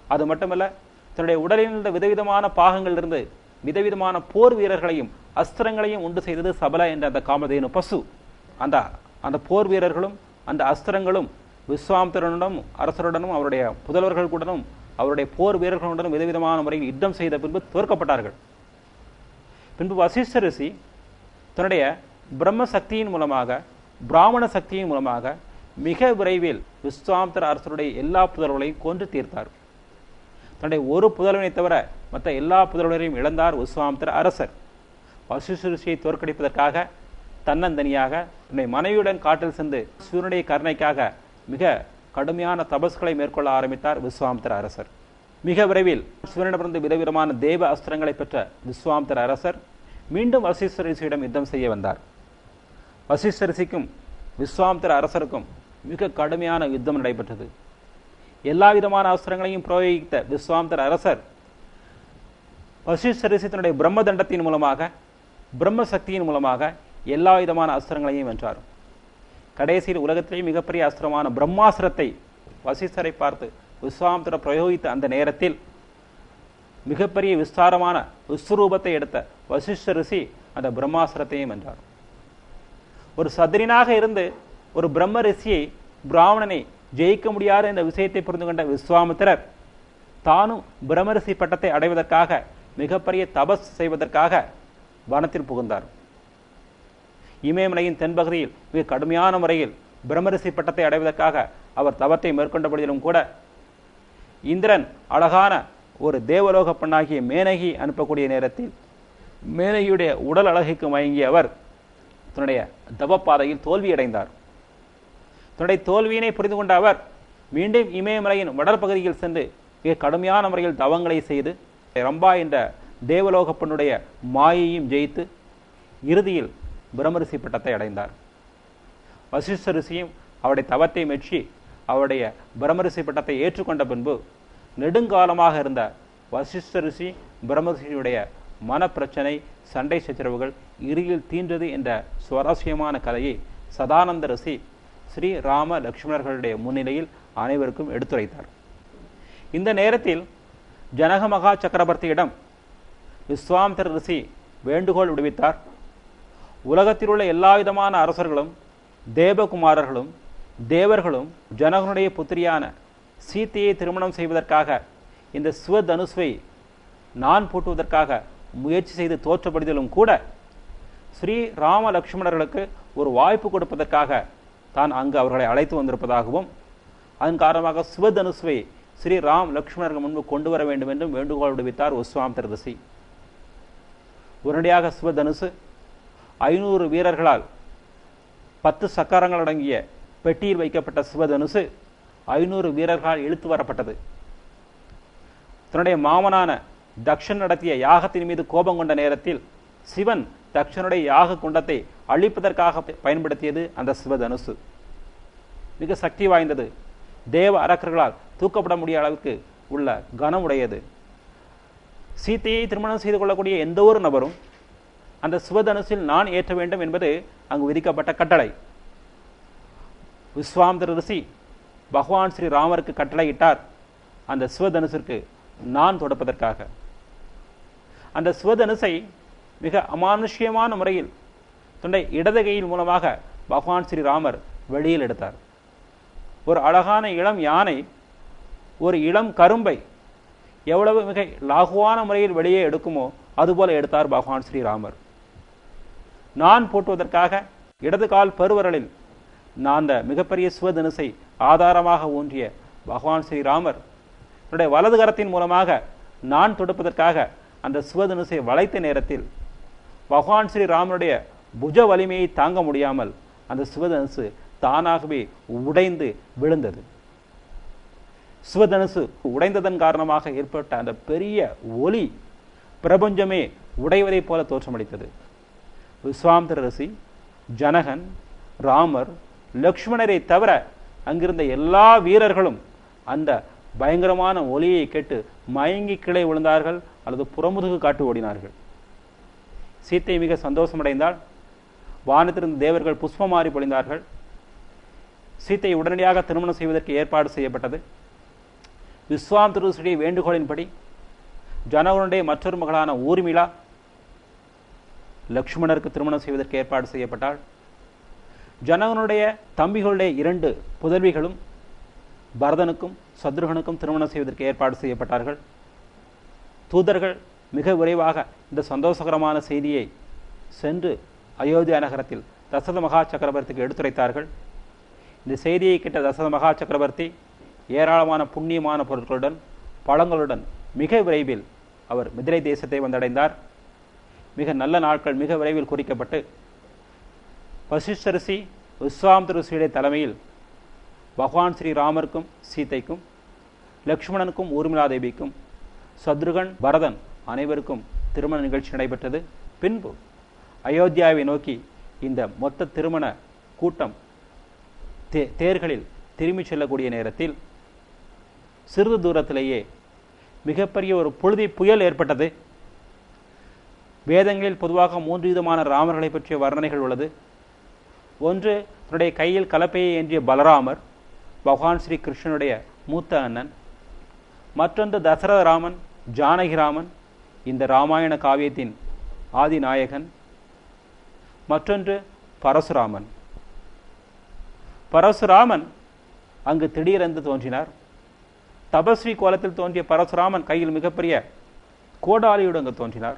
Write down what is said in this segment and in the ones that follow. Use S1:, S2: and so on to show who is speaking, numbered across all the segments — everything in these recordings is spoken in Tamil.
S1: அது மட்டுமல்ல தன்னுடைய உடலில் இருந்த விதவிதமான பாகங்களிலிருந்து விதவிதமான போர் வீரர்களையும் அஸ்திரங்களையும் உண்டு செய்தது சபல என்ற அந்த காமதேனு பசு அந்த அந்த போர் வீரர்களும் அந்த அஸ்திரங்களும் விஸ்வாமித்திரனுடனும் அரசருடனும் அவருடைய புதல்வர்களுடனும் அவருடைய போர் வீரர்களுடனும் விதவிதமான முறையில் யுத்தம் செய்த பின்பு தோற்கப்பட்டார்கள் பின்பு வசிஷ்ட ரிஷி தன்னுடைய பிரம்ம சக்தியின் மூலமாக பிராமண சக்தியின் மூலமாக மிக விரைவில் விஸ்வாமித்திர அரசருடைய எல்லா புதல்வர்களையும் கொன்று தீர்த்தார் தன்னுடைய ஒரு புதல்வனை தவிர மற்ற எல்லா புதல்வரையும் இழந்தார் விஸ்வாமித்திர அரசர் வசிஷ்ட ரிஷியை தோற்கடிப்பதற்காக தன்னந்தனியாக தன்னுடைய மனைவியுடன் காட்டில் சென்று சூரியனுடைய கருணைக்காக மிக கடுமையான தபஸ்களை மேற்கொள்ள ஆரம்பித்தார் விஸ்வாமித்திர அரசர் மிக விரைவில் சூரியனிடமிருந்து விதவிதமான தேவ அஸ்திரங்களை பெற்ற விஸ்வாமித்திர அரசர் மீண்டும் வசிஷ்ட ரிஷியிடம் யுத்தம் செய்ய வந்தார் வசிஷ்ட ரிஷிக்கும் விஸ்வாமித்திர அரசருக்கும் மிக கடுமையான யுத்தம் நடைபெற்றது எல்லா விதமான அஸ்திரங்களையும் பிரயோகித்த விஸ்வாமித்திர அரசர் வசிஷ்ட ரிஷி தன்னுடைய பிரம்ம தண்டத்தின் மூலமாக பிரம்ம சக்தியின் மூலமாக எல்லா விதமான அஸ்திரங்களையும் வென்றார் கடைசியில் உலகத்திலேயே மிகப்பெரிய அஸ்திரமான பிரம்மாஸ்திரத்தை வசிஷ்டரை பார்த்து விஸ்வாமித்திர பிரயோகித்த அந்த நேரத்தில் மிகப்பெரிய விஸ்தாரமான விஸ்வரூபத்தை எடுத்த வசிஷ்ட ரிஷி அந்த பிரம்மாஸ்திரத்தையும் வென்றார் ஒரு சதுரினாக இருந்து ஒரு பிரம்ம ரிஷியை பிராமணனை ஜெயிக்க முடியாத என்ற விஷயத்தை புரிந்து கொண்ட விஸ்வாமித்திரர் தானும் பிரம்மரிஷி பட்டத்தை அடைவதற்காக மிகப்பெரிய தபஸ் செய்வதற்காக வனத்தில் புகுந்தார் இமயமலையின் தென்பகுதியில் மிக கடுமையான முறையில் பிரம்மரிஷி பட்டத்தை அடைவதற்காக அவர் தவத்தை மேற்கொண்ட பொழுதிலும் கூட இந்திரன் அழகான ஒரு தேவலோக பெண்ணாகிய மேனகி அனுப்பக்கூடிய நேரத்தில் மேனகியுடைய உடல் அழகுக்கு மயங்கிய அவர் தன்னுடைய தவப்பாதையில் தோல்வியடைந்தார் தன்னுடைய தோல்வியினை புரிந்து கொண்ட அவர் மீண்டும் இமயமலையின் வடல் பகுதியில் சென்று மிக கடுமையான முறையில் தவங்களை செய்து ரம்பா என்ற தேவலோக பெண்ணுடைய மாயையும் ஜெயித்து இறுதியில் பிரம்மரிஷி பட்டத்தை அடைந்தார் வசிஷ்ட ரிஷியும் அவருடைய தவத்தை மெச்சி அவருடைய பிரம்மரிஷி பட்டத்தை ஏற்றுக்கொண்ட பின்பு நெடுங்காலமாக இருந்த வசிஷ்ட ரிஷி பிரம்மரிஷியுடைய மனப்பிரச்சனை சண்டை சச்சரவுகள் இறுதியில் தீன்றது என்ற சுவாரஸ்யமான கதையை சதானந்த ரிஷி ஸ்ரீ ராம லக்ஷ்மணர்களுடைய முன்னிலையில் அனைவருக்கும் எடுத்துரைத்தார் இந்த நேரத்தில் ஜனக மகா சக்கரவர்த்தியிடம் விஸ்வாமித்திர ரிஷி வேண்டுகோள் விடுவித்தார் உலகத்தில் உள்ள எல்லா விதமான அரசர்களும் தேவகுமாரர்களும் தேவர்களும் ஜனகனுடைய புத்திரியான சீத்தையை திருமணம் செய்வதற்காக இந்த சிவதனுஸ்வை நான் பூட்டுவதற்காக முயற்சி செய்து தோற்றப்படுதலும் கூட ஸ்ரீ ராம லக்ஷ்மணர்களுக்கு ஒரு வாய்ப்பு கொடுப்பதற்காக தான் அங்கு அவர்களை அழைத்து வந்திருப்பதாகவும் அதன் காரணமாக சிவதனுஸ்வை ஸ்ரீ ராம் லக்ஷ்மணர்கள் முன்பு கொண்டு வர வேண்டும் என்றும் வேண்டுகோள் விடுவித்தார் உஸ்வாமித்திர ரிஷி உடனடியாக சிவதனுசு ஐநூறு வீரர்களால் பத்து சக்கரங்கள் அடங்கிய பெட்டியில் வைக்கப்பட்ட சிவதனுசு ஐநூறு வீரர்களால் இழுத்து வரப்பட்டது தன்னுடைய மாமனான தக்ஷன் நடத்திய யாகத்தின் மீது கோபம் கொண்ட நேரத்தில் சிவன் தக்ஷனுடைய யாக குண்டத்தை அழிப்பதற்காக பயன்படுத்தியது அந்த சிவதனுசு மிக சக்தி வாய்ந்தது தேவ அரக்கர்களால் தூக்கப்பட முடிய அளவுக்கு உள்ள கனமுடையது சீத்தையை திருமணம் செய்து கொள்ளக்கூடிய எந்த ஒரு நபரும் அந்த சிவதனுசில் நான் ஏற்ற வேண்டும் என்பது அங்கு விதிக்கப்பட்ட கட்டளை விஸ்வாமித்திர ரிஷி பகவான் ஸ்ரீ ராமருக்கு கட்டளையிட்டார் அந்த சிவதனுசிற்கு நான் தொடுப்பதற்காக அந்த சிவதனுசை மிக அமானுஷ்யமான முறையில் தன்னுடைய இடது கையின் மூலமாக பகவான் ஸ்ரீராமர் வெளியில் எடுத்தார் ஒரு அழகான இளம் யானை ஒரு இளம் கரும்பை எவ்வளவு மிக லாகுவான முறையில் வெளியே எடுக்குமோ அதுபோல எடுத்தார் பகவான் ஸ்ரீராமர் நான் போட்டுவதற்காக இடது கால் பெருவரலில் நான் அந்த மிகப்பெரிய சிவதனுசை ஆதாரமாக ஊன்றிய பகவான் ஸ்ரீராமர் தன்னுடைய வலது கரத்தின் மூலமாக நான் தொடுப்பதற்காக அந்த சிவதனுசை வளைத்த நேரத்தில் பகவான் ஸ்ரீராமனுடைய புஜ வலிமையை தாங்க முடியாமல் அந்த சிவதனுசு தானாகவே உடைந்து விழுந்தது சிவதனுசு உடைந்ததன் காரணமாக ஏற்பட்ட அந்த பெரிய ஒலி பிரபஞ்சமே உடைவதைப் போல தோற்றமளித்தது விஸ்வாமித்திர ரிஷி ஜனகன் ராமர் லக்ஷ்மணரை தவிர அங்கிருந்த எல்லா வீரர்களும் அந்த பயங்கரமான ஒலியை கேட்டு மயங்கி கிளை விழுந்தார்கள் அல்லது புறமுதுகு காட்டு ஓடினார்கள் சீத்தை மிக சந்தோஷமடைந்தால் வானத்திலிருந்து தேவர்கள் புஷ்பமாறி பொழிந்தார்கள் சீத்தை உடனடியாக திருமணம் செய்வதற்கு ஏற்பாடு செய்யப்பட்டது விஸ்வாமித்திரருடைய வேண்டுகோளின்படி ஜனகனுடைய மற்றொரு மகளான ஊர்மிளா லக்ஷ்மணருக்கு திருமணம் செய்வதற்கு ஏற்பாடு செய்யப்பட்டாள் ஜனகனுடைய தம்பிகளுடைய இரண்டு புதல்விகளும் பரதனுக்கும் சத்ருகனுக்கும் திருமணம் செய்வதற்கு ஏற்பாடு செய்யப்பட்டார்கள் தூதர்கள் மிக விரைவாக இந்த சந்தோஷகரமான செய்தியை சென்று அயோத்தியா நகரத்தில் தசரத மகா சக்கரவர்த்திக்கு எடுத்துரைத்தார்கள் இந்த செய்தியை கிட்ட தசரத மகா சக்கரவர்த்தி ஏராளமான புண்ணியமான பொருட்களுடன் பழங்களுடன் மிக விரைவில் அவர் மிதிரை தேசத்தை வந்தடைந்தார் மிக நல்ல நாட்கள் மிக விரைவில் குறிக்கப்பட்டு வசிஷ்டரிசி விஸ்வாமித்திருசியுடைய தலைமையில் பகவான் ஸ்ரீ ராமருக்கும் சீதைக்கும் லக்ஷ்மணனுக்கும் ஊர்மிளாதேவிக்கும் சத்ருகன் பரதன் அனைவருக்கும் திருமண நிகழ்ச்சி நடைபெற்றது பின்பு அயோத்தியாவை நோக்கி இந்த மொத்த திருமண கூட்டம் தே தேர்களில் திரும்பி செல்லக்கூடிய நேரத்தில் சிறிது தூரத்திலேயே மிகப்பெரிய ஒரு புழுதி புயல் ஏற்பட்டது வேதங்களில் பொதுவாக மூன்று விதமான ராமர்களை பற்றிய வர்ணனைகள் உள்ளது ஒன்று தன்னுடைய கையில் கலப்பையை ஏந்திய பலராமர் பகவான் ஸ்ரீ கிருஷ்ணனுடைய மூத்த அண்ணன் மற்றொன்று தசரத ராமன் ஜானகிராமன் இந்த ராமாயண காவியத்தின் ஆதிநாயகன் மற்றொன்று பரசுராமன் பரசுராமன் அங்கு திடீரென்று தோன்றினார் தபஸ்வி கோலத்தில் தோன்றிய பரசுராமன் கையில் மிகப்பெரிய கோடாலியுடன் அங்கு தோன்றினார்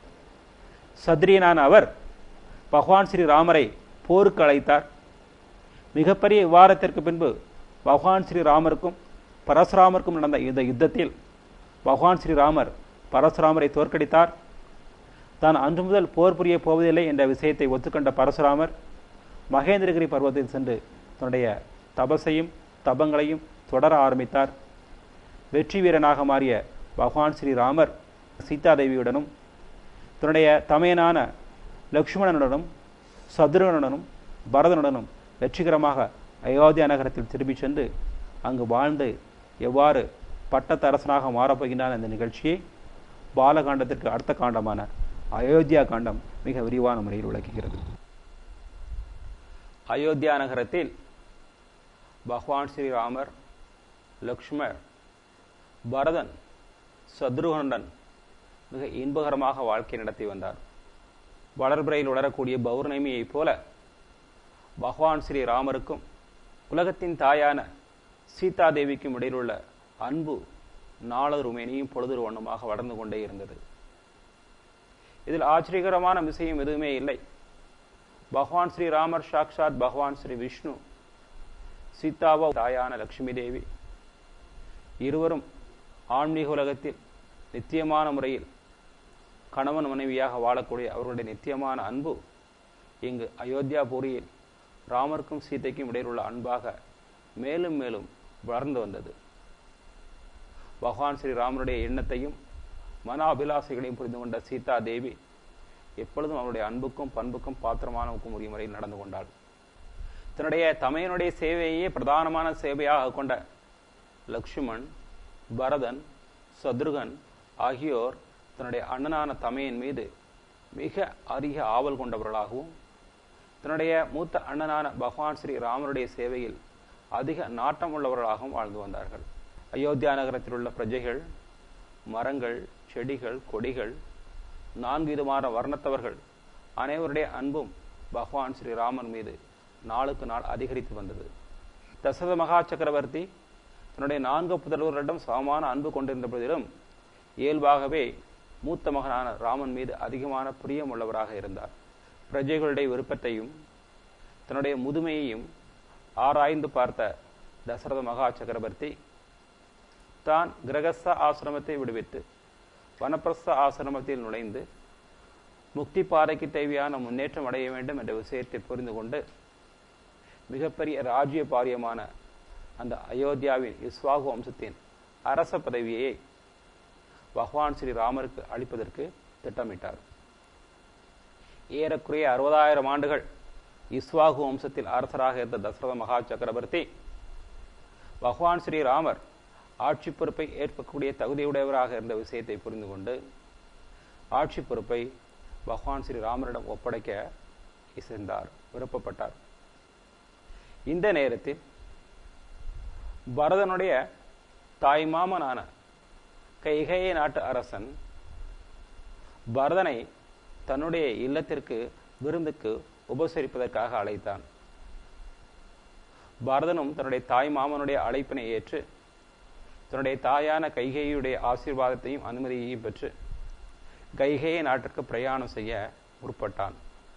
S1: சத்ரியனான அவர் பகவான் ஸ்ரீ ராமரை போருக்கு அழைத்தார் மிகப்பெரிய விவாதத்திற்கு பின்பு பகவான் ஸ்ரீ ராமருக்கும் பரசுராமருக்கும் நடந்த இந்த யுத்தத்தில் பகவான் ஸ்ரீராமர் பரசுராமரை தோற்கடித்தார் தான் அன்று முதல் போர் புரிய போவதில்லை என்ற விஷயத்தை ஒத்துக்கொண்ட பரசுராமர் மகேந்திரகிரி பர்வத்தில் சென்று தன்னுடைய தபசையும் தபங்களையும் தொடர ஆரம்பித்தார் வெற்றி வீரனாக மாறிய பகவான் ஸ்ரீராமர் சீதாதேவியுடனும் தன்னுடைய தமையனான லக்ஷ்மணனுடனும் சத்ருகனுடனும் பரதனுடனும் வெற்றிகரமாக அயோத்தியா நகரத்தில் திரும்பி சென்று அங்கு வாழ்ந்து எவ்வாறு பட்டத்தரசனாக மாறப்போகின்றான் இந்த நிகழ்ச்சியை பாலகாண்டத்திற்கு அடுத்த காண்டமான அயோத்தியா காண்டம் மிக விரிவான முறையில் விளக்குகிறது அயோத்தியா நகரத்தில் பகவான் ஸ்ரீராமர் லக்ஷ்மர் பரதன் சத்ருகனுடன் மிக இன்பகரமாக வாழ்க்கை நடத்தி வந்தார் வளர்பிறையில் உணரக்கூடிய பௌர்ணமியைப் போல பகவான் ஸ்ரீ ராமருக்கும் உலகத்தின் தாயான சீதாதேவிக்கும் இடையிலுள்ள அன்பு நாளொரு மேனியும் பொழுதொரு வண்ணமாக வளர்ந்து கொண்டே இருந்தது இதில் ஆச்சரியகரமான விஷயம் எதுவுமே இல்லை பகவான் ஸ்ரீ ராமர் சாக்ஷாத் பகவான் ஸ்ரீ விஷ்ணு சீதாவோ தாயான லட்சுமி தேவி இருவரும் ஆன்மீக உலகத்தில் நித்தியமான முறையில் கணவன் மனைவியாக வாழக்கூடிய அவர்களுடைய நித்தியமான அன்பு இங்கு அயோத்தியா பூரியில் ராமருக்கும் சீதைக்கும் இடையிலுள்ள அன்பாக மேலும் மேலும் வளர்ந்து வந்தது பகவான் ஸ்ரீ ராமருடைய எண்ணத்தையும் மன அபிலாசைகளையும் புரிந்து கொண்ட சீதா தேவி எப்பொழுதும் அவருடைய அன்புக்கும் பண்புக்கும் பாத்திரமானவுக்கும் உரிய முறையில் நடந்து கொண்டாள் தன்னுடைய தமையனுடைய சேவையே பிரதானமான சேவையாக கொண்ட லக்ஷ்மண் பரதன் சத்ருகன் ஆகியோர் தன்னுடைய அண்ணனான தமையன் மீது மிக அதிக ஆவல் கொண்டவர்களாகவும் தன்னுடைய மூத்த அண்ணனான பகவான் ஸ்ரீ ராமருடைய சேவையில் அதிக நாட்டம் உள்ளவர்களாகவும் வாழ்ந்து வந்தார்கள் அயோத்தியா நகரத்தில் உள்ள பிரஜைகள் மரங்கள் செடிகள் கொடிகள் நான்கு விதமான வர்ணத்தவர்கள் அனைவருடைய அன்பும் பகவான் ஸ்ரீ ராமன் மீது நாளுக்கு நாள் அதிகரித்து வந்தது தசரத மகா சக்கரவர்த்தி தன்னுடைய நான்கு புதல்வர்களிடம் சமமான அன்பு கொண்டிருந்த போதிலும் இயல்பாகவே மூத்த மகனான ராமன் மீது அதிகமான பிரியம் உள்ளவராக இருந்தார் பிரஜைகளுடைய விருப்பத்தையும் தன்னுடைய முதுமையையும் ஆராய்ந்து பார்த்த தசரத மகா சக்கரவர்த்தி தான் கிரகஸ்த ஆசிரமத்தை விடுவித்து வனப்பிரஸ்த ஆசிரமத்தில் நுழைந்து முக்தி பாதைக்கு தேவையான முன்னேற்றம் அடைய வேண்டும் என்ற விஷயத்தை புரிந்து கொண்டு மிகப்பெரிய ராஜ்ய பாரியமான அந்த அயோத்தியாவின் இஸ்வாகு வம்சத்தின் அரச பதவியை பகவான் ஸ்ரீ ராமருக்கு அளிப்பதற்கு திட்டமிட்டார் ஏறக்குறைய அறுபதாயிரம் ஆண்டுகள் இஸ்வாகு வம்சத்தில் அரசராக இருந்த தசரத மகா சக்கரவர்த்தி பகவான் ஸ்ரீ ராமர் ஆட்சி பொறுப்பை ஏற்கக்கூடிய தகுதியுடையவராக இருந்த விஷயத்தை புரிந்து கொண்டு ஆட்சி பொறுப்பை பகவான் ஸ்ரீ ராமரிடம் ஒப்படைக்க இசைந்தார் விருப்பப்பட்டார் இந்த நேரத்தில் பரதனுடைய தாய்மாமனான கைகேய நாட்டு அரசன் பரதனை தன்னுடைய இல்லத்திற்கு விருந்துக்கு உபசரிப்பதற்காக அழைத்தான் பரதனும் தன்னுடைய தாய் மாமனுடைய அழைப்பினை ஏற்று தன்னுடைய தாயான கைகேயுடைய ஆசீர்வாதத்தையும் அனுமதியையும் பெற்று கைகேய நாட்டிற்கு பிரயாணம் செய்ய முற்பட்டான்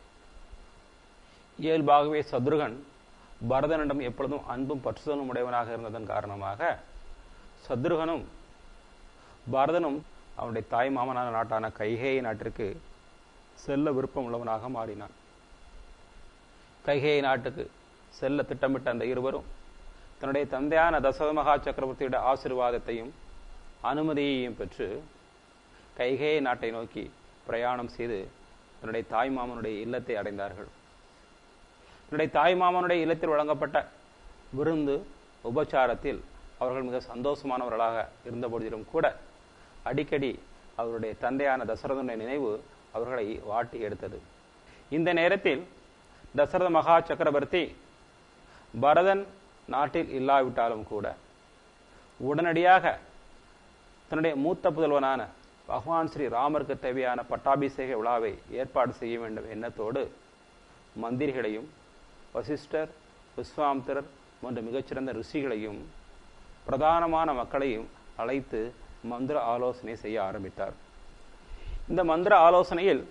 S1: இயல்பாகவே சத்ருகன் பரதனிடம் எப்பொழுதும் அன்பும் பற்றுதலும் உடையவனாக இருந்ததன் காரணமாக சத்ருகனும் பரதனும் அவனுடைய தாய் மாமனான நாட்டான கைகேய நாட்டிற்கு செல்ல விருப்பம் உள்ளவனாக மாறினான் கைகேய நாட்டுக்கு செல்ல திட்டமிட்ட அந்த இருவரும் தன்னுடைய தந்தையான தசரத மகா சக்கரவர்த்தியுடைய ஆசீர்வாதத்தையும் அனுமதியையும் பெற்று கைகேய நாட்டை நோக்கி பிரயாணம் செய்து தன்னுடைய தாய் மாமனுடைய இல்லத்தை அடைந்தார்கள் தன்னுடைய தாய் மாமனுடைய இல்லத்தில் வழங்கப்பட்ட விருந்து உபச்சாரத்தில் அவர்கள் மிக சந்தோஷமானவர்களாக இருந்த போதிலும் கூட அடிக்கடி அவருடைய தந்தையான தசரதனுடைய நினைவு அவர்களை வாட்டி எடுத்தது இந்த நேரத்தில் தசரத மகா சக்கரவர்த்தி பரதன் நாட்டில் இல்லாவிட்டாலும் கூட உடனடியாக தன்னுடைய மூத்த புதல்வனான பகவான் ஸ்ரீ ராமருக்கு தேவையான பட்டாபிஷேக விழாவை ஏற்பாடு செய்ய வேண்டும் எண்ணத்தோடு மந்திரிகளையும் வசிஷ்டர் விஸ்வாமித்திரர் போன்ற மிகச்சிறந்த ரிஷிகளையும் பிரதானமான மக்களையும் அழைத்து மந்திர ஆலோசனை செய்ய ஆரம்பித்தார் இந்த மந்திர ஆலோசனையில்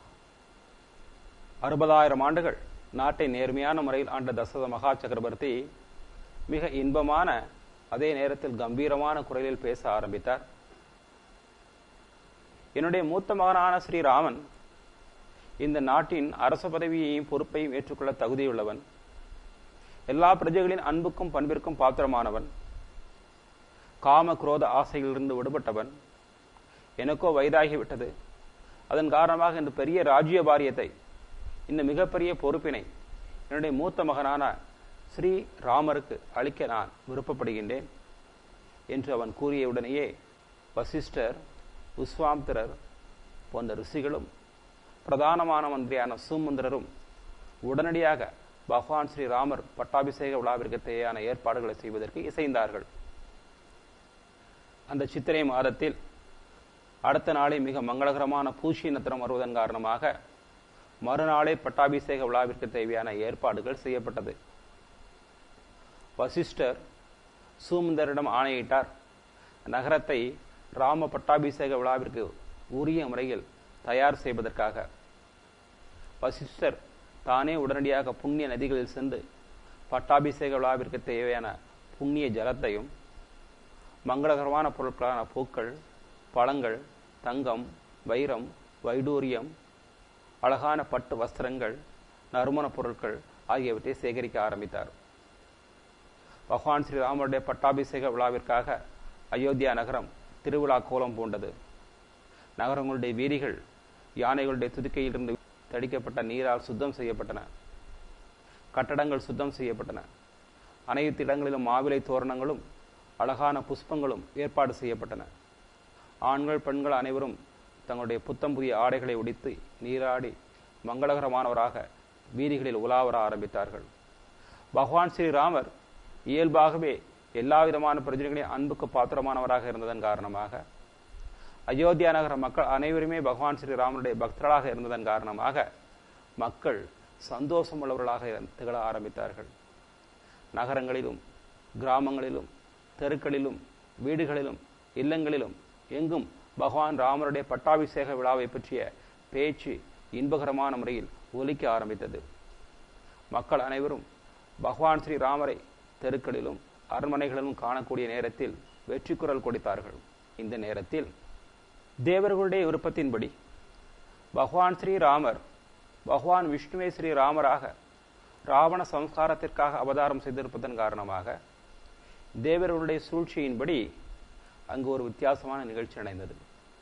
S1: அறுபதாயிரம் ஆண்டுகள் நாட்டை நேர்மையான முறையில் ஆண்ட தசரத மகா சக்கரவர்த்தி மிக இன்பமான அதே நேரத்தில் கம்பீரமான குரலில் பேச ஆரம்பித்தார் என்னுடைய மூத்த மகனான ஸ்ரீராமன் இந்த நாட்டின் அரச பதவியையும் பொறுப்பையும் ஏற்றுக்கொள்ள தகுதியுள்ளவன் எல்லா பிரஜைகளின் அன்புக்கும் பண்பிற்கும் பாத்திரமானவன் காம குரோத ஆசையிலிருந்து விடுபட்டவன் எனக்கோ வயதாகிவிட்டது அதன் காரணமாக இந்த பெரிய ராஜ்ய பாரியத்தை இந்த மிகப்பெரிய பொறுப்பினை என்னுடைய மூத்த மகனான ஸ்ரீ ராமருக்கு அளிக்க நான் விருப்பப்படுகின்றேன் என்று அவன் கூறியவுடனேயே வசிஷ்டர் விஸ்வாமித்திரர் போன்ற ரிஷிகளும் பிரதானமான மந்திரியான சுமந்திரரும் உடனடியாக பகவான் ஸ்ரீராமர் பட்டாபிஷேக விழாவிற்கு தேவையான ஏற்பாடுகளை செய்வதற்கு இசைந்தார்கள் அந்த சித்திரை மாதத்தில் அடுத்த நாளே மிக மங்களகரமான பூஷி நத்திரம் வருவதன் காரணமாக மறுநாளே பட்டாபிஷேக விழாவிற்கு தேவையான ஏற்பாடுகள் செய்யப்பட்டது வசிஷ்டர் சூமந்தரிடம் ஆணையிட்டார் நகரத்தை ராம பட்டாபிஷேக விழாவிற்கு உரிய முறையில் தயார் செய்வதற்காக வசிஷ்டர் தானே உடனடியாக புண்ணிய நதிகளில் சென்று பட்டாபிஷேக விழாவிற்கு தேவையான புண்ணிய ஜலத்தையும் மங்களகரமான பொருட்களான பூக்கள் பழங்கள் தங்கம் வைரம் வைடூரியம் அழகான பட்டு வஸ்திரங்கள் நறுமண பொருட்கள் ஆகியவற்றை சேகரிக்க ஆரம்பித்தார் பகவான் ஸ்ரீராமருடைய பட்டாபிஷேக விழாவிற்காக அயோத்தியா நகரம் திருவிழா கோலம் பூண்டது நகரங்களுடைய வீதிகள் யானைகளுடைய துதிக்கையிலிருந்து தடிக்கப்பட்ட நீரால் சுத்தம் செய்யப்பட்டன கட்டடங்கள் சுத்தம் செய்யப்பட்டன அனைத்து இடங்களிலும் மாவிலை தோரணங்களும் அழகான புஷ்பங்களும் ஏற்பாடு செய்யப்பட்டன ஆண்கள் பெண்கள் அனைவரும் தங்களுடைய புத்தம் புதிய ஆடைகளை உடித்து நீராடி மங்களகரமானவராக வீதிகளில் உலாவர ஆரம்பித்தார்கள் பகவான் ஸ்ரீராமர் இயல்பாகவே எல்லா விதமான பிரச்சனைகளையும் அன்புக்கு பாத்திரமானவராக இருந்ததன் காரணமாக அயோத்தியா நகர மக்கள் அனைவருமே பகவான் ஸ்ரீராமனுடைய பக்தர்களாக இருந்ததன் காரணமாக மக்கள் சந்தோஷம் உள்ளவர்களாக திகழ ஆரம்பித்தார்கள் நகரங்களிலும் கிராமங்களிலும் தெருக்களிலும் வீடுகளிலும் இல்லங்களிலும் எங்கும் பகவான் ராமருடைய பட்டாபிஷேக விழாவை பற்றிய பேச்சு இன்பகரமான முறையில் ஒலிக்க ஆரம்பித்தது மக்கள் அனைவரும் பகவான் ஸ்ரீ ராமரை தெருக்களிலும் அரண்மனைகளிலும் காணக்கூடிய நேரத்தில் வெற்றி குரல் கொடுத்தார்கள் இந்த நேரத்தில் தேவர்களுடைய விருப்பத்தின்படி பகவான் ஸ்ரீ ராமர் பகவான் விஷ்ணுவே ஸ்ரீ ராமராக ராவண சம்ஸ்காரத்திற்காக அவதாரம் செய்திருப்பதன் காரணமாக தேவர்களுடைய சூழ்ச்சியின்படி அங்கு ஒரு வித்தியாசமான நிகழ்ச்சி நடந்தது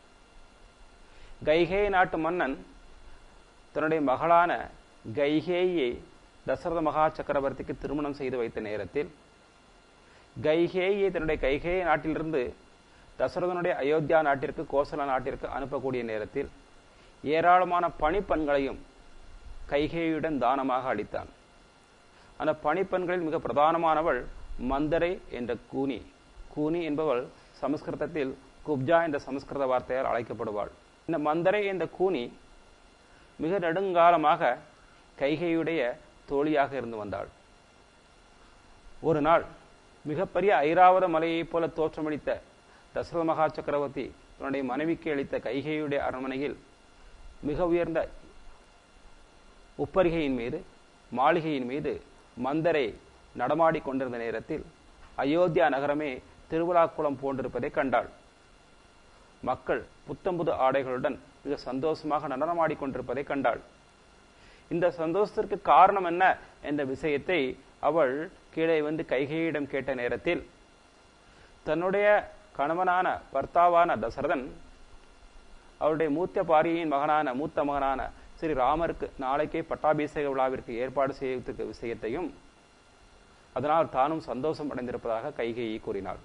S1: கைகே நாட்டு மன்னன் தன்னுடைய மகளான கைகேயை தசரத மகா சக்கரவர்த்திக்கு திருமணம் செய்து வைத்த நேரத்தில் கைகேயை தன்னுடைய கைகே நாட்டிலிருந்து தசரதனுடைய அயோத்தியா நாட்டிற்கு கோசல நாட்டிற்கு அனுப்பக்கூடிய நேரத்தில் ஏராளமான பணிப்பெண்களையும் கைகேயுடன் தானமாக அளித்தான் அந்த பணிப்பெண்களில் மிக பிரதானமானவள் மந்தரை என்ற கூனி கூனி என்பவள் சமஸ்கிருதத்தில் குப்ஜா என்ற சமஸ்கிருத வார்த்தையால் அழைக்கப்படுவாள் இந்த மந்தரை என்ற கூனி மிக நெடுங்காலமாக கைகையுடைய தோழியாக இருந்து வந்தாள் ஒரு நாள் மிகப்பெரிய ஐராவத மலையைப் போல தோற்றமளித்த தசரத மகா சக்கரவர்த்தி தன்னுடைய மனைவிக்கு அளித்த கைகையுடைய அரண்மனையில் மிக உயர்ந்த உப்பரிகையின் மீது மாளிகையின் மீது மந்தரை நடமாடிக் கொண்டிருந்த நேரத்தில் அயோத்தியா நகரமே திருவிழாக்குளம் போன்றிருப்பதை கண்டாள் மக்கள் புத்தம்புது ஆடைகளுடன் மிக சந்தோஷமாக நடனமாடிக் கொண்டிருப்பதை கண்டாள் இந்த சந்தோஷத்திற்கு காரணம் என்ன என்ற விஷயத்தை அவள் கீழே வந்து கைகையிடம் கேட்ட நேரத்தில் தன்னுடைய கணவனான பர்த்தாவான தசரதன் அவருடைய மூத்த பாரியின் மகனான மூத்த மகனான ஸ்ரீ ராமருக்கு நாளைக்கே பட்டாபிஷேக விழாவிற்கு ஏற்பாடு செய்வதற்கு விஷயத்தையும் அதனால் தானும் சந்தோஷம் அடைந்திருப்பதாக கைகையை கூறினாள்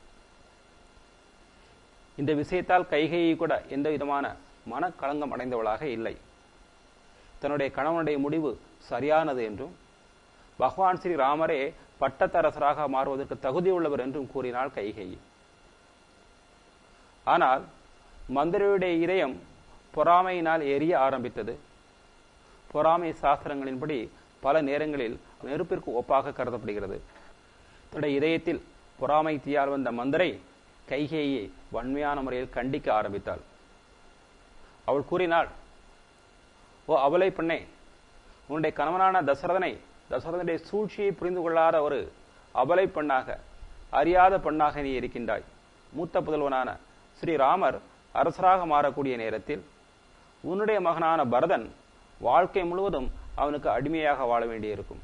S1: இந்த விஷயத்தால் கைகையை கூட எந்த விதமான மனக்களங்கம் அடைந்தவளாக இல்லை தன்னுடைய கணவனுடைய முடிவு சரியானது என்றும் பகவான் ஸ்ரீ ராமரே பட்டத்தரசராக மாறுவதற்கு தகுதியுள்ளவர் என்றும் கூறினாள் கைகேயி ஆனால் மந்திரியுடைய இதயம் பொறாமையினால் எரிய ஆரம்பித்தது பொறாமை சாஸ்திரங்களின்படி பல நேரங்களில் நெருப்பிற்கு ஒப்பாக கருதப்படுகிறது தன்னுடைய இதயத்தில் பொறாமை தீயால் வந்த மந்திரை கைகேயை வன்மையான முறையில் கண்டிக்க ஆரம்பித்தாள் அவள் கூறினாள் ஓ அவளை பெண்ணே உன்னுடைய கணவனான தசரதனை தசரதனுடைய சூழ்ச்சியை புரிந்து கொள்ளாத ஒரு அபலை பெண்ணாக அறியாத பெண்ணாக நீ இருக்கின்றாய் மூத்த புதல்வனான ஸ்ரீராமர் அரசராக மாறக்கூடிய நேரத்தில் உன்னுடைய மகனான பரதன் வாழ்க்கை முழுவதும் அவனுக்கு அடிமையாக வாழ வேண்டியிருக்கும்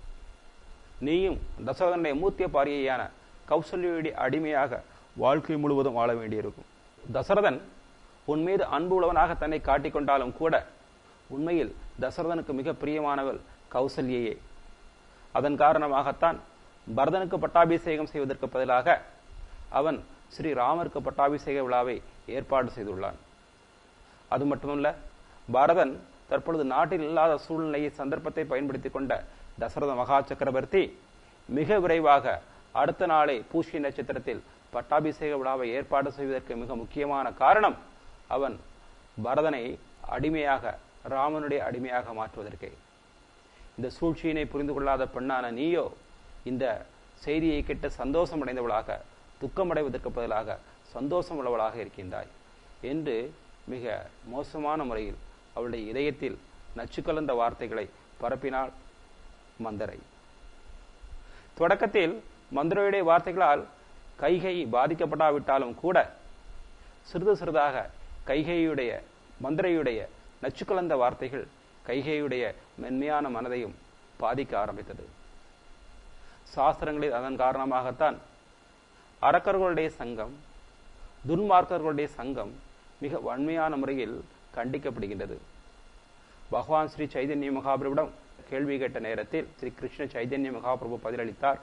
S1: நீயும் தசரதனுடைய மூத்திய பாரியையான கௌசல்யுடைய அடிமையாக வாழ்க்கை முழுவதும் வாழ வேண்டியிருக்கும் தசரதன் உன் மீது அன்பு உள்ளவனாக தன்னை காட்டிக்கொண்டாலும் கூட உண்மையில் தசரதனுக்கு மிக பிரியமானவள் கௌசல்யையே அதன் காரணமாகத்தான் பரதனுக்கு பட்டாபிஷேகம் செய்வதற்கு பதிலாக அவன் ஸ்ரீ ராமருக்கு பட்டாபிஷேக விழாவை ஏற்பாடு செய்துள்ளான் அது மட்டுமல்ல பரதன் தற்பொழுது நாட்டில் இல்லாத சூழ்நிலையை சந்தர்ப்பத்தை பயன்படுத்திக் கொண்ட தசரத மகா சக்கரவர்த்தி மிக விரைவாக அடுத்த நாளே பூஷ்ய நட்சத்திரத்தில் பட்டாபிஷேக விழாவை ஏற்பாடு செய்வதற்கு மிக முக்கியமான காரணம் அவன் பரதனை அடிமையாக ராமனுடைய அடிமையாக மாற்றுவதற்கே இந்த சூழ்ச்சியினை புரிந்து கொள்ளாத பெண்ணான நீயோ இந்த செய்தியை கேட்டு சந்தோஷம் அடைந்தவளாக துக்கமடைவதற்கு பதிலாக சந்தோஷம் உள்ளவளாக இருக்கின்றாய் என்று மிக மோசமான முறையில் அவளுடைய இதயத்தில் நச்சு கலந்த வார்த்தைகளை பரப்பினாள் மந்தரை தொடக்கத்தில் மந்திரையுடைய வார்த்தைகளால் கைகை பாதிக்கப்படாவிட்டாலும் கூட சிறிது சிறிதாக கைகையுடைய மந்திரையுடைய நச்சு கலந்த வார்த்தைகள் கைகையுடைய மென்மையான மனதையும் பாதிக்க ஆரம்பித்தது சாஸ்திரங்களில் அதன் காரணமாகத்தான் அரக்கர்களுடைய சங்கம் துன்மார்க்கர்களுடைய சங்கம் மிக வன்மையான முறையில் கண்டிக்கப்படுகின்றது பகவான் ஸ்ரீ சைதன்ய மகாபிரபிடம் கேள்வி கேட்ட நேரத்தில் ஸ்ரீ கிருஷ்ண சைதன்ய மகாபிரபு பதிலளித்தார்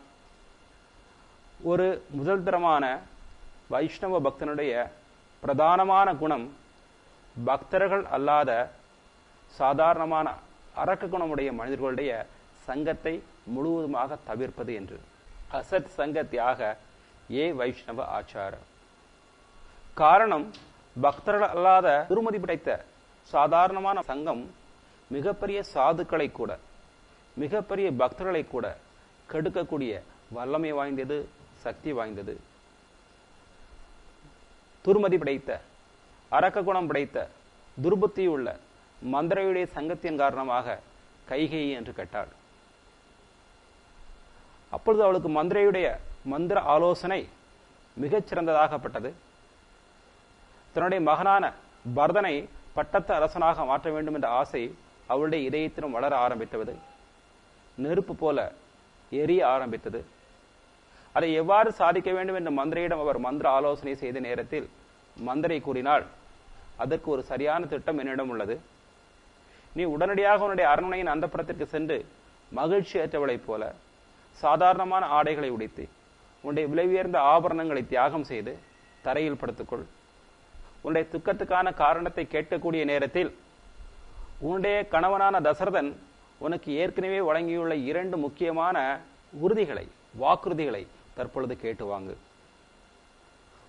S1: ஒரு முதல் தரமான வைஷ்ணவ பக்தனுடைய பிரதானமான குணம் பக்தர்கள் அல்லாத சாதாரணமான அரக்க குணமுடைய மனிதர்களுடைய சங்கத்தை முழுவதுமாக தவிர்ப்பது என்று அசத் சங்கத்தியாக ஏ வைஷ்ணவ ஆச்சார காரணம் பக்தர்கள் அல்லாத திருமதி படைத்த சாதாரணமான சங்கம் மிகப்பெரிய சாதுக்களை கூட மிகப்பெரிய பக்தர்களை கூட கெடுக்கக்கூடிய வல்லமை வாய்ந்தது சக்தி வாய்ந்தது துர்மதி படைத்த அரக்க குணம் படைத்த துர்புத்தி உள்ள மந்திரையுடைய சங்கத்தின் காரணமாக கைகை என்று கேட்டாள் அப்பொழுது அவளுக்கு மந்திரையுடைய மந்திர ஆலோசனை மிகச் சிறந்ததாகப்பட்டது தன்னுடைய மகனான பரதனை பட்டத்து அரசனாக மாற்ற வேண்டும் என்ற ஆசை அவளுடைய இதயத்திலும் வளர ஆரம்பித்தது நெருப்பு போல எரிய ஆரம்பித்தது அதை எவ்வாறு சாதிக்க வேண்டும் என்ற மந்திரையிடம் அவர் மந்திர ஆலோசனை செய்த நேரத்தில் மந்திரை கூறினாள் அதற்கு ஒரு சரியான திட்டம் என்னிடம் உள்ளது நீ உடனடியாக உன்னுடைய அரண்மனையின் அந்தப்புறத்திற்கு சென்று மகிழ்ச்சி அற்றவளைப் போல சாதாரணமான ஆடைகளை உடைத்து உன்னுடைய விலை உயர்ந்த ஆபரணங்களை தியாகம் செய்து தரையில் படுத்துக்கொள் உன்னுடைய துக்கத்துக்கான காரணத்தை கேட்கக்கூடிய நேரத்தில் உன்னுடைய கணவனான தசரதன் உனக்கு ஏற்கனவே வழங்கியுள்ள இரண்டு முக்கியமான உறுதிகளை வாக்குறுதிகளை தற்பொழுது கேட்டு வாங்கு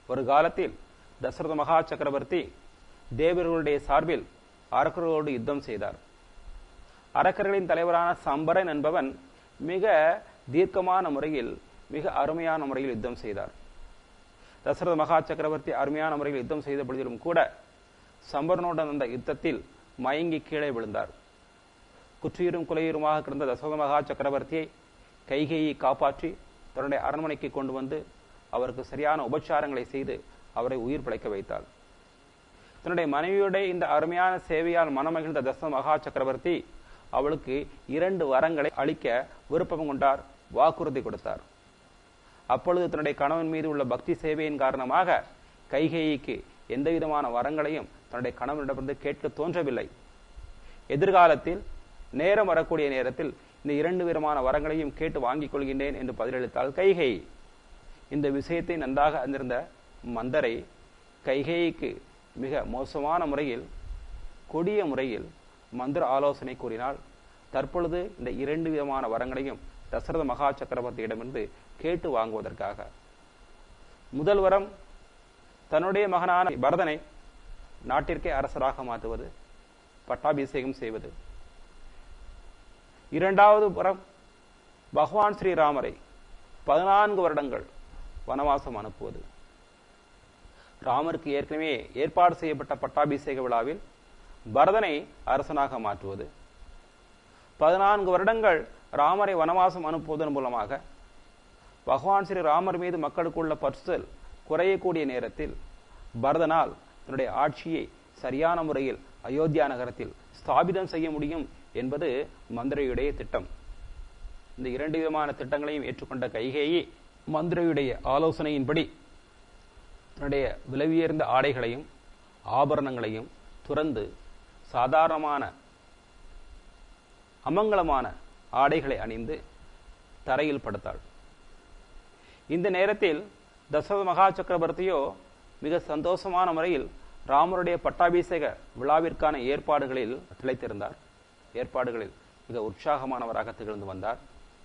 S1: ஒரு காலத்தில் தசரத மகா சக்கரவர்த்தி தேவர்களுடைய சார்பில் அரக்கர்களோடு யுத்தம் செய்தார் அரக்கர்களின் தலைவரான சம்பரன் என்பவன் மிக தீர்க்கமான முறையில் மிக அருமையான முறையில் யுத்தம் செய்தார் தசரத மகா சக்கரவர்த்தி அருமையான முறையில் யுத்தம் செய்த பொழுதிலும் கூட சம்பரனுடன் அந்த யுத்தத்தில் மயங்கி கீழே விழுந்தார் குற்றியரும் குலையுருமாக கிடந்த தசரத மகா சக்கரவர்த்தியை கைகையை காப்பாற்றி தன்னுடைய அரண்மனைக்கு கொண்டு வந்து அவருக்கு சரியான உபச்சாரங்களை செய்து அவரை உயிர் பிழைக்க வைத்தார் தன்னுடைய மனைவியுடைய இந்த அருமையான சேவையால் மனமகிழ்ந்த தசரத மகா சக்கரவர்த்தி அவளுக்கு இரண்டு வரங்களை அளிக்க விருப்பம் கொண்டார் வாக்குறுதி கொடுத்தார் அப்பொழுது தன்னுடைய கணவன் மீது உள்ள பக்தி சேவையின் காரணமாக கைகேயிக்கு எந்த விதமான வரங்களையும் தன்னுடைய கணவனிடமிருந்து கேட்க தோன்றவில்லை எதிர்காலத்தில் நேரம் வரக்கூடிய நேரத்தில் இந்த இரண்டு விதமான வரங்களையும் கேட்டு வாங்கிக் கொள்கின்றேன் என்று பதிலளித்தாள் கைகை இந்த விஷயத்தை நன்றாக அறிந்திருந்த மந்தரை கைகேயிக்கு மிக மோசமான முறையில் கொடிய முறையில் மந்திர ஆலோசனை கூறினால் தற்பொழுது இந்த இரண்டு விதமான வரங்களையும் தசரத மகா சக்கரவர்த்தியிடமிருந்து கேட்டு வாங்குவதற்காக முதல் வரம் தன்னுடைய மகனான பரதனை நாட்டிற்கே அரசராக மாற்றுவது பட்டாபிஷேகம் செய்வது இரண்டாவது புறம் பகவான் ஸ்ரீராமரை பதினான்கு வருடங்கள் வனவாசம் அனுப்புவது ராமருக்கு ஏற்கனவே ஏற்பாடு செய்யப்பட்ட பட்டாபிஷேக விழாவில் பரதனை அரசனாக மாற்றுவது பதினான்கு வருடங்கள் ராமரை வனவாசம் அனுப்புவதன் மூலமாக பகவான் ஸ்ரீ ராமர் மீது மக்களுக்குள்ள பற்றுதல் குறையக்கூடிய நேரத்தில் பரதனால் தன்னுடைய ஆட்சியை சரியான முறையில் அயோத்தியா நகரத்தில் ஸ்தாபிதம் செய்ய முடியும் என்பது மந்திரையுடைய திட்டம் இந்த இரண்டு விதமான திட்டங்களையும் ஏற்றுக்கொண்ட கைகேயி மந்திரையுடைய ஆலோசனையின்படி தன்னுடைய விலவியர்ந்த ஆடைகளையும் ஆபரணங்களையும் துறந்து சாதாரணமான அமங்கலமான ஆடைகளை அணிந்து தரையில் படுத்தாள் இந்த நேரத்தில் தசரத மகா சக்கரவர்த்தியோ மிக சந்தோஷமான முறையில் ராமருடைய பட்டாபிஷேக விழாவிற்கான ஏற்பாடுகளில் திளைத்திருந்தார் ஏற்பாடுகளில் மிக உற்சாகமானவராக திகழ்ந்து வந்தார்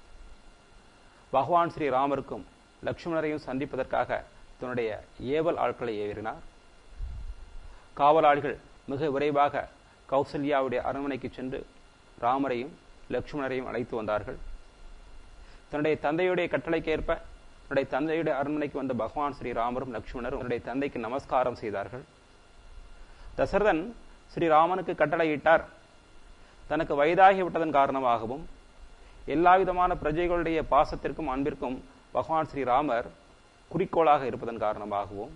S1: பகவான் ஸ்ரீ ராமருக்கும் லட்சுமணரையும் சந்திப்பதற்காக தன்னுடைய ஏவல் ஆட்களை ஏறினார் காவலாளிகள் மிக விரைவாக கௌசல்யாவுடைய அரண்மனைக்கு சென்று ராமரையும் லட்சுமணரையும் அழைத்து வந்தார்கள் தன்னுடைய தந்தையுடைய கட்டளைக்கேற்ப தன்னுடைய தந்தையுடைய அரண்மனைக்கு வந்த பகவான் ஸ்ரீ ராமரும் லட்சுமணரும் தன்னுடைய தந்தைக்கு நமஸ்காரம் செய்தார்கள் தசரதன் ஸ்ரீராமனுக்கு கட்டளையிட்டார் தனக்கு வயதாகி விட்டதன் காரணமாகவும் எல்லா விதமான பிரஜைகளுடைய பாசத்திற்கும் அன்பிற்கும் பகவான் ஸ்ரீராமர் குறிக்கோளாக இருப்பதன் காரணமாகவும்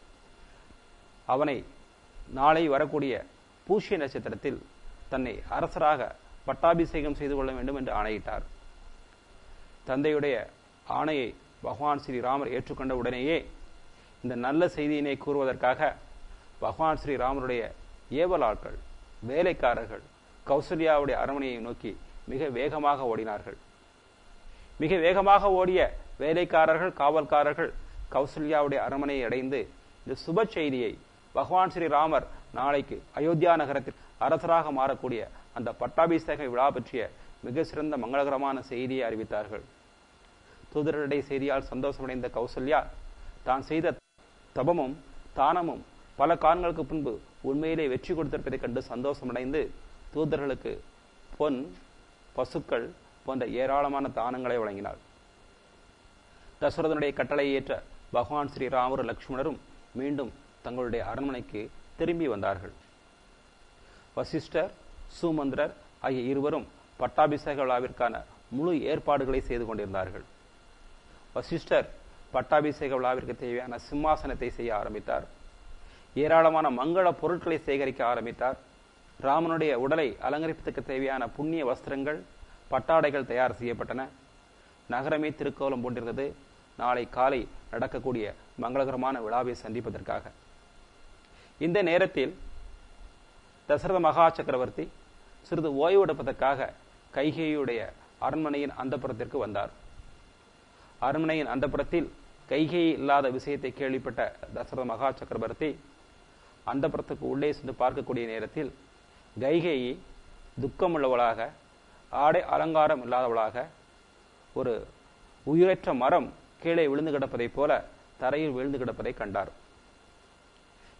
S1: அவனை நாளை வரக்கூடிய பூஷ்ய நட்சத்திரத்தில் தன்னை அரசராக பட்டாபிஷேகம் செய்து கொள்ள வேண்டும் என்று ஆணையிட்டார் தந்தையுடைய ஆணையை பகவான் ஸ்ரீராமர் ஏற்றுக்கொண்ட உடனேயே இந்த நல்ல செய்தியினை கூறுவதற்காக பகவான் ஸ்ரீராமருடைய ஏவலாட்கள் வேலைக்காரர்கள் கௌசல்யாவுடைய அரண்மனையை நோக்கி மிக வேகமாக ஓடினார்கள் மிக வேகமாக ஓடிய வேலைக்காரர்கள் காவல்காரர்கள் கௌசல்யாவுடைய அரண்மனையை அடைந்து இந்த சுப செய்தியை பகவான் ஸ்ரீராமர் நாளைக்கு அயோத்தியா நகரத்தில் அரசராக மாறக்கூடிய அந்த பட்டாபிஷேக விழா பற்றிய மிக சிறந்த மங்களகரமான செய்தியை அறிவித்தார்கள் தூதருடைய செய்தியால் சந்தோஷமடைந்த கௌசல்யா தான் செய்த தபமும் தானமும் பல காலங்களுக்கு பின்பு உண்மையிலே வெற்றி கொடுத்திருப்பதைக் கண்டு சந்தோஷமடைந்து தூதர்களுக்கு பொன் பசுக்கள் போன்ற ஏராளமான தானங்களை வழங்கினாள் தசரதனுடைய கட்டளையை ஏற்ற பகவான் ஸ்ரீராமரும் லக்ஷ்மணரும் மீண்டும் தங்களுடைய அரண்மனைக்கு திரும்பி வந்தார்கள் வசிஷ்டர் சுமந்திரர் ஆகிய இருவரும் பட்டாபிஷேக விழாவிற்கான முழு ஏற்பாடுகளை செய்து கொண்டிருந்தார்கள் வசிஷ்டர் பட்டாபிஷேக விழாவிற்கு தேவையான சிம்மாசனத்தை செய்ய ஆரம்பித்தார் ஏராளமான மங்கள பொருட்களை சேகரிக்க ஆரம்பித்தார் ராமனுடைய உடலை அலங்கரிப்பதற்கு தேவையான புண்ணிய வஸ்திரங்கள் பட்டாடைகள் தயார் செய்யப்பட்டன நகரமே திருக்கோலம் போன்றிருந்தது நாளை காலை நடக்கக்கூடிய மங்களகரமான விழாவை சந்திப்பதற்காக இந்த நேரத்தில் தசரத மகா சக்கரவர்த்தி சிறிது ஓய்வெடுப்பதற்காக கைகேயுடைய அரண்மனையின் அந்தப்புறத்திற்கு வந்தார் அரண்மனையின் அந்தப்புறத்தில் கைகை இல்லாத விஷயத்தை கேள்விப்பட்ட தசரத மகா சக்கரவர்த்தி அந்தப்புறத்துக்கு உள்ளே சென்று பார்க்கக்கூடிய நேரத்தில் கைகேயி துக்கமுள்ளவளாக ஆடை அலங்காரம் இல்லாதவளாக ஒரு உயிரற்ற மரம் கீழே விழுந்து கிடப்பதைப் போல தரையில் விழுந்து கிடப்பதை கண்டார்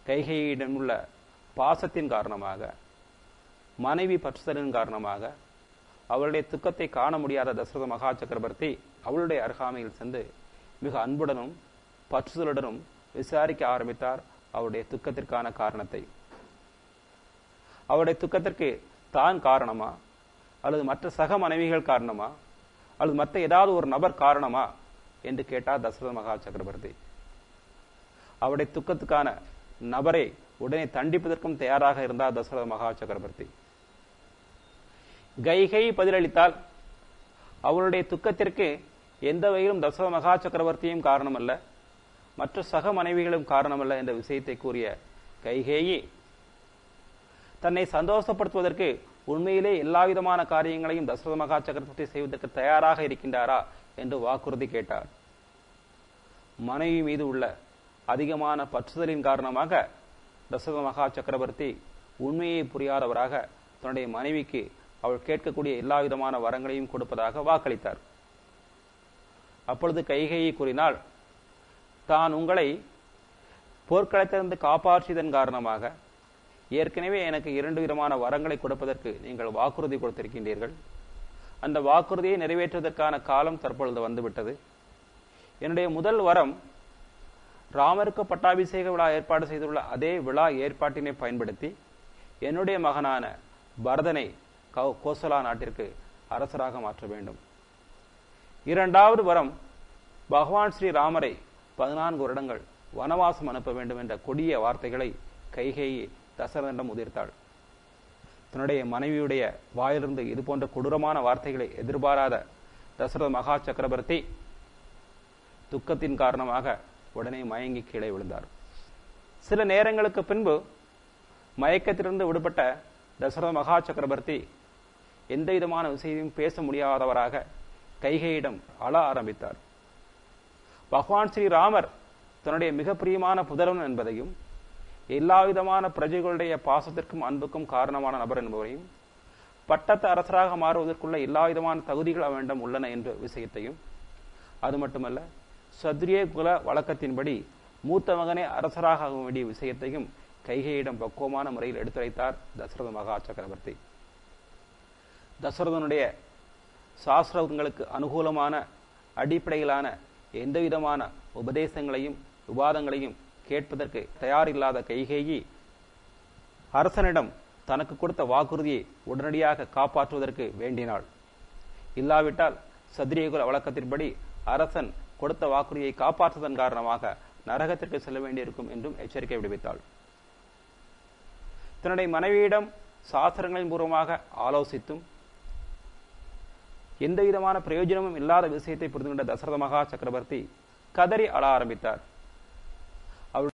S1: கைகையிடம் உள்ள பாசத்தின் காரணமாக மனைவி பற்றுதலின் காரணமாக அவளுடைய துக்கத்தை காண முடியாத தசரத மகா சக்கரவர்த்தி அவளுடைய அருகாமையில் சென்று மிக அன்புடனும் பற்றுதலுடனும் விசாரிக்க ஆரம்பித்தார் அவருடைய துக்கத்திற்கான காரணத்தை அவருடைய துக்கத்திற்கு தான் காரணமா அல்லது மற்ற சக மனைவிகள் காரணமா அல்லது மற்ற ஏதாவது ஒரு நபர் காரணமா என்று கேட்டார் தசரத மகா சக்கரவர்த்தி அவருடைய துக்கத்துக்கான நபரை உடனே தண்டிப்பதற்கும் தயாராக இருந்தார் தசரத மகா சக்கரவர்த்தி கைகை பதிலளித்தால் அவளுடைய துக்கத்திற்கு எந்த வகையிலும் தசரத மகா சக்கரவர்த்தியும் காரணமல்ல மற்ற சக மனைவிகளும் காரணமல்ல என்ற விஷயத்தை கூறிய கைகேயி தன்னை சந்தோஷப்படுத்துவதற்கு உண்மையிலே எல்லா விதமான காரியங்களையும் தசரத மகா சக்கரவர்த்தி செய்வதற்கு தயாராக இருக்கின்றாரா என்று வாக்குறுதி கேட்டார் மனைவி மீது உள்ள அதிகமான பற்றுதலின் காரணமாக தசரத மகா சக்கரவர்த்தி உண்மையை புரியாதவராக தன்னுடைய மனைவிக்கு அவள் கேட்கக்கூடிய எல்லா விதமான வரங்களையும் கொடுப்பதாக வாக்களித்தார் அப்பொழுது கைகையை கூறினால் தான் உங்களை போர்க்களத்திலிருந்து காப்பாற்றியதன் காரணமாக ஏற்கனவே எனக்கு இரண்டு விதமான வரங்களை கொடுப்பதற்கு நீங்கள் வாக்குறுதி கொடுத்திருக்கின்றீர்கள் அந்த வாக்குறுதியை நிறைவேற்றுவதற்கான காலம் தற்பொழுது வந்துவிட்டது என்னுடைய முதல் வரம் ராமருக்கு பட்டாபிஷேக விழா ஏற்பாடு செய்துள்ள அதே விழா ஏற்பாட்டினை பயன்படுத்தி என்னுடைய மகனான பரதனை கோசலா நாட்டிற்கு அரசராக மாற்ற வேண்டும் இரண்டாவது வரம் பகவான் ஸ்ரீ ராமரை பதினான்கு வருடங்கள் வனவாசம் அனுப்ப வேண்டும் என்ற கொடிய வார்த்தைகளை கைகேயி தசரதனிடம் உதிர்த்தாள் தன்னுடைய மனைவியுடைய வாயிலிருந்து இது போன்ற கொடூரமான வார்த்தைகளை எதிர்பாராத தசரத மகா சக்கரவர்த்தி துக்கத்தின் காரணமாக உடனே மயங்கி கீழே விழுந்தார் சில நேரங்களுக்கு பின்பு மயக்கத்திலிருந்து விடுபட்ட தசரத மகா சக்கரவர்த்தி எந்த விதமான விஷயத்தையும் பேச முடியாதவராக கைகையிடம் அழ ஆரம்பித்தார் பகவான் ஸ்ரீராமர் தன்னுடைய மிக பிரியமான புதல்வன் என்பதையும் எல்லா விதமான பிரஜைகளுடைய பாசத்திற்கும் அன்புக்கும் காரணமான நபர் என்பவரையும் பட்டத்து அரசராக மாறுவதற்குள்ள எல்லா விதமான தகுதிகள் அவனிடம் உள்ளன என்ற விஷயத்தையும் அது மட்டுமல்ல சத்ரிய குல வழக்கத்தின்படி மூத்த மகனே அரசராக ஆக வேண்டிய விஷயத்தையும் கைகையிடம் பக்குவமான முறையில் எடுத்துரைத்தார் தசரத மகா சக்கரவர்த்தி தசரதனுடைய சாஸ்திரங்களுக்கு அனுகூலமான அடிப்படையிலான எந்த விதமான உபதேசங்களையும் விவாதங்களையும் கேட்பதற்கு தயாரில்லாத கைகேயி அரசனிடம் தனக்கு கொடுத்த வாக்குறுதியை உடனடியாக காப்பாற்றுவதற்கு வேண்டினாள் இல்லாவிட்டால் சத்திரியகுல வழக்கத்தின்படி அரசன் கொடுத்த வாக்குறுதியை காப்பாற்றுவதன் காரணமாக நரகத்திற்கு செல்ல வேண்டியிருக்கும் என்றும் எச்சரிக்கை விடுவித்தாள் தன்னுடைய மனைவியிடம் சாஸ்திரங்களின் பூர்வமாக ஆலோசித்தும் எந்த விதமான பிரயோஜனமும் இல்லாத விஷயத்தை புரிந்து கொண்ட தசரத மகா சக்கரவர்த்தி கதறி அழ ஆரம்பித்தார்